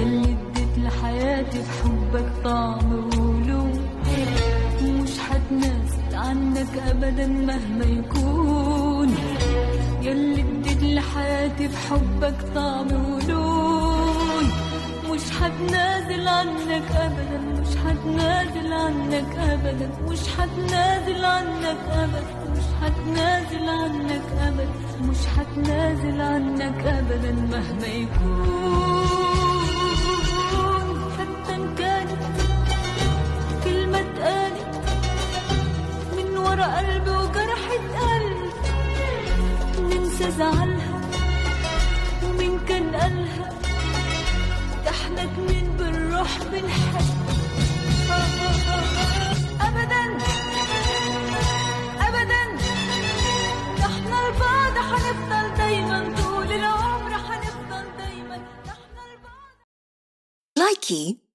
يلي اديت لحياتي بحبك طعم ولون مش حتنازل عنك ابدا مهما يكون يلي اديت لحياتي بحبك طعم ولون مش حتنازل عنك ابدا مش حتنازل عنك ابدا مش حتنازل عنك ابدا مش حتنازل عنك ابدا مش حتنازل عنك ابدا مهما يكون حتى ان كانت كلمة اتقالت من ورا قلبي وجرحة قلب ننسى زعلها ومين كان قالها ده احنا اتنين بالروح بنحب ابدا ابدا ده احنا لبعض هنفضل دايما طول العمر هنفضل دايما ده احنا لبعض Likey